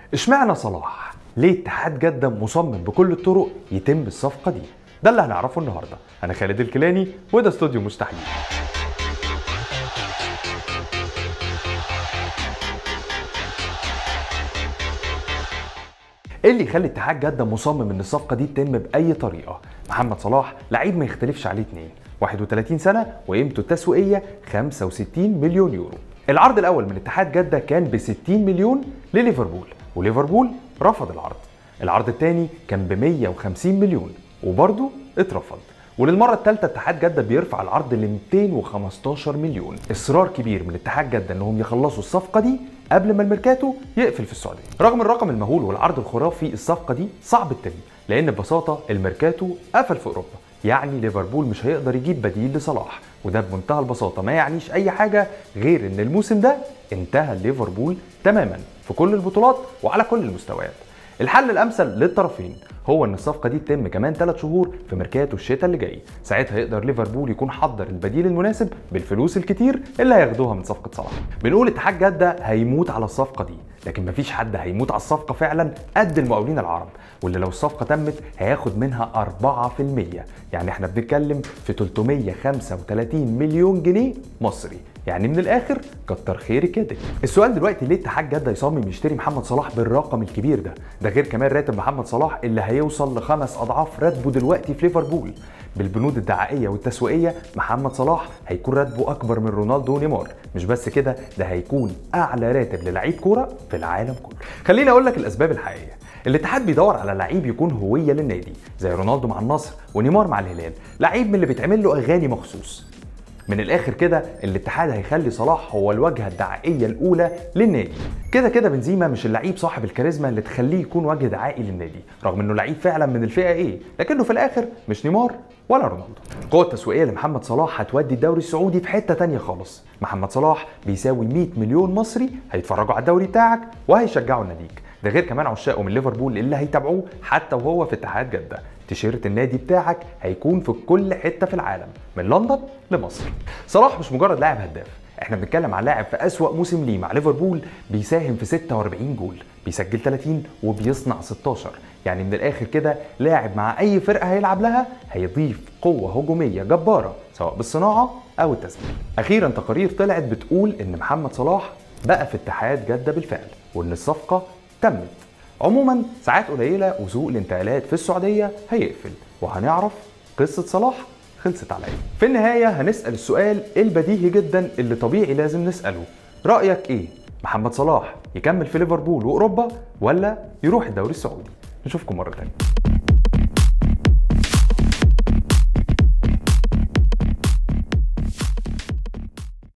اشمعنى صلاح؟ ليه اتحاد جدة مصمم بكل الطرق يتم الصفقة دي؟ ده اللي هنعرفه النهارده، أنا خالد الكيلاني وده استوديو مستحيل. ايه اللي يخلي اتحاد جده مصمم ان الصفقه دي تتم باي طريقه محمد صلاح لعيب ما يختلفش عليه اتنين 31 سنه وقيمته التسويقيه 65 مليون يورو العرض الاول من اتحاد جده كان ب 60 مليون لليفربول وليفربول رفض العرض العرض الثاني كان ب 150 مليون وبرضه اترفض وللمره الثالثه اتحاد جده بيرفع العرض ل 215 مليون اصرار كبير من اتحاد جده انهم يخلصوا الصفقه دي قبل ما الميركاتو يقفل في السعوديه رغم الرقم المهول والعرض الخرافي الصفقه دي صعب تتم لان ببساطه الميركاتو قفل في اوروبا يعني ليفربول مش هيقدر يجيب بديل لصلاح وده بمنتهى البساطه ما يعنيش اي حاجه غير ان الموسم ده انتهى ليفربول تماما في كل البطولات وعلى كل المستويات الحل الامثل للطرفين هو ان الصفقه دي تتم كمان 3 شهور في ميركاتو الشتاء اللي جاي ساعتها يقدر ليفربول يكون حضر البديل المناسب بالفلوس الكتير اللي هياخدوها من صفقه صلاح بنقول اتحاد جده هيموت على الصفقه دي لكن مفيش حد هيموت على الصفقه فعلا قد المقاولين العرب واللي لو الصفقه تمت هياخد منها 4% يعني احنا بنتكلم في 335 مليون جنيه مصري يعني من الاخر كتر خيرك يا دنيا السؤال دلوقتي ليه اتحاد جده يصمم يشتري محمد صلاح بالرقم الكبير ده ده غير كمان راتب محمد صلاح اللي هيوصل لخمس اضعاف راتبه دلوقتي في ليفربول بالبنود الدعائيه والتسويقيه محمد صلاح هيكون راتبه اكبر من رونالدو ونيمار مش بس كده ده هيكون اعلى راتب للعيب كوره في العالم كله خليني اقول لك الاسباب الحقيقيه الاتحاد بيدور على لعيب يكون هويه للنادي زي رونالدو مع النصر ونيمار مع الهلال لعيب من اللي بيتعمل له اغاني مخصوص من الاخر كده الاتحاد هيخلي صلاح هو الواجهه الدعائيه الاولى للنادي كده كده بنزيما مش اللعيب صاحب الكاريزما اللي تخليه يكون وجه دعائي للنادي رغم انه لعيب فعلا من الفئه ايه لكنه في الاخر مش نيمار ولا رونالدو القوه التسويقيه لمحمد صلاح هتودي الدوري السعودي في حته تانية خالص محمد صلاح بيساوي 100 مليون مصري هيتفرجوا على الدوري بتاعك وهيشجعوا ناديك ده غير كمان عشاقه من ليفربول اللي هيتابعوه حتى وهو في اتحاد جده تيشيرت النادي بتاعك هيكون في كل حته في العالم من لندن لمصر صلاح مش مجرد لاعب هداف احنا بنتكلم عن لاعب في اسوا موسم ليه مع ليفربول بيساهم في 46 جول بيسجل 30 وبيصنع 16 يعني من الاخر كده لاعب مع اي فرقه هيلعب لها هيضيف قوه هجوميه جباره سواء بالصناعه او التسجيل اخيرا تقارير طلعت بتقول ان محمد صلاح بقى في اتحاد جده بالفعل وان الصفقه تمت عموما ساعات قليله وسوق الانتقالات في السعوديه هيقفل وهنعرف قصه صلاح خلصت على ايه في النهايه هنسال السؤال البديهي جدا اللي طبيعي لازم نساله رايك ايه محمد صلاح يكمل في ليفربول واوروبا ولا يروح الدوري السعودي نشوفكم مره تانيه